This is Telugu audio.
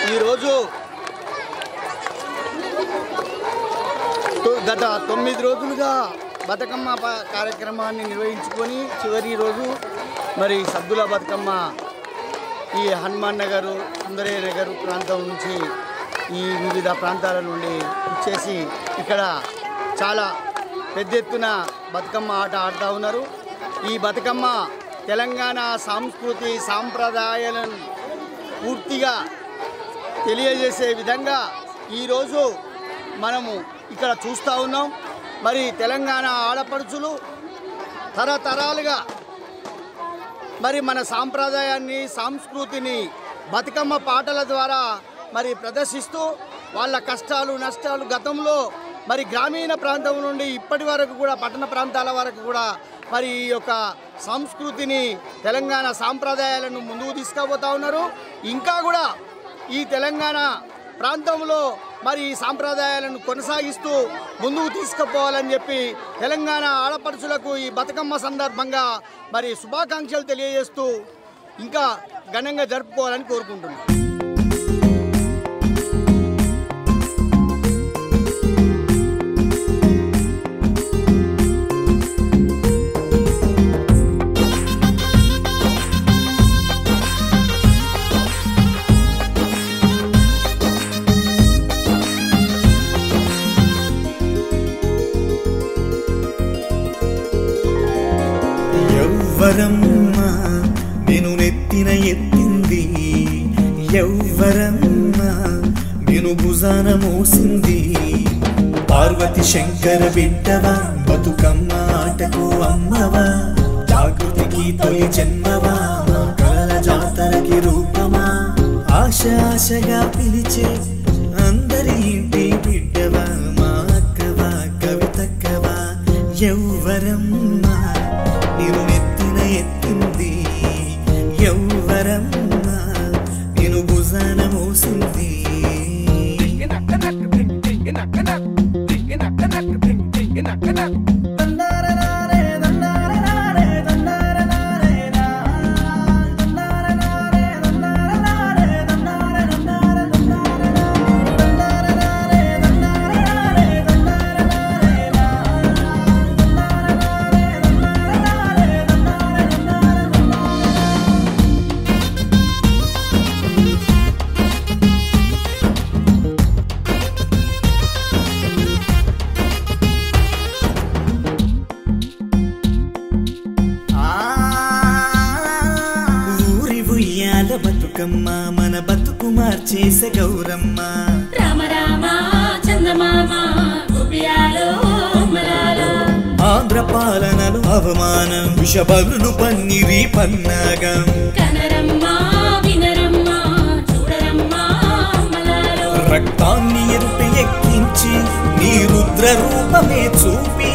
ఈరోజు తో- గత తొమ్మిది రోజులుగా బతుకమ్మ ప- కార్యక్రమాన్ని నిర్వహించుకొని చివరి రోజు మరి సద్దుల బతుకమ్మ ఈ హనుమాన్ నగరు సుందరయ్య నగర్ ప్రాంతం నుంచి ఈ వివిధ ప్రాంతాల నుండి వచ్చేసి ఇక్కడ చాలా పెద్ద ఎత్తున బతుకమ్మ ఆట ఆడుతూ ఉన్నారు ఈ బతుకమ్మ తెలంగాణ సంస్కృతి సాంప్రదాయాలను పూర్తిగా తెలియజేసే విధంగా ఈరోజు మనము ఇక్కడ చూస్తూ ఉన్నాం మరి తెలంగాణ ఆడపడుచులు తరతరాలుగా మరి మన సాంప్రదాయాన్ని సంస్కృతిని బతుకమ్మ పాటల ద్వారా మరి ప్రదర్శిస్తూ వాళ్ళ కష్టాలు నష్టాలు గతంలో మరి గ్రామీణ ప్రాంతం నుండి ఇప్పటి వరకు కూడా పట్టణ ప్రాంతాల వరకు కూడా మరి ఈ యొక్క సంస్కృతిని తెలంగాణ సాంప్రదాయాలను ముందుకు తీసుకుపోతా ఉన్నారు ఇంకా కూడా ఈ తెలంగాణ ప్రాంతంలో మరి ఈ సాంప్రదాయాలను కొనసాగిస్తూ ముందుకు తీసుకుపోవాలని చెప్పి తెలంగాణ ఆడపడుచులకు ఈ బతుకమ్మ సందర్భంగా మరి శుభాకాంక్షలు తెలియజేస్తూ ఇంకా ఘనంగా జరుపుకోవాలని కోరుకుంటున్నాను ఎవ్వరమ్మ నేను నెత్తిన ఎత్తింది ఎవ్వరమ్మ నేను భుజాన మోసింది పార్వతి శంకర బిడ్డవా బతుకమ్మ ఆటకు అమ్మవా జాగృతికి తొలి జన్మవా మా కలల జాతరకి రూపమా ఆశ ఆశగా పిలిచే అందరి ఇంటి బిడ్డవా మా అక్కవా కవితక్కవా ఎవ్వరమ్మా నేను నెత్తిన ఎత్తింది ఎవ్వరమ్మా నేను భుజాన మోసింది ఆ ఊరి ఉయ్యాల బతుకమ్మ మన బతుకు మార్చేసే గౌరమ్మ రామ రామ చందమామ ఉబియాలో మలాలో ఆంధ్ర పాలనలు అవమానం విషబలులు పన్నిరి పన్నాగం కనరమ్మ వినరమ్మ చూడరమ్మ మలాలో రక్తాన్ని ఎరుపు ఎక్కించి నీ రుద్ర రూపమే చూపి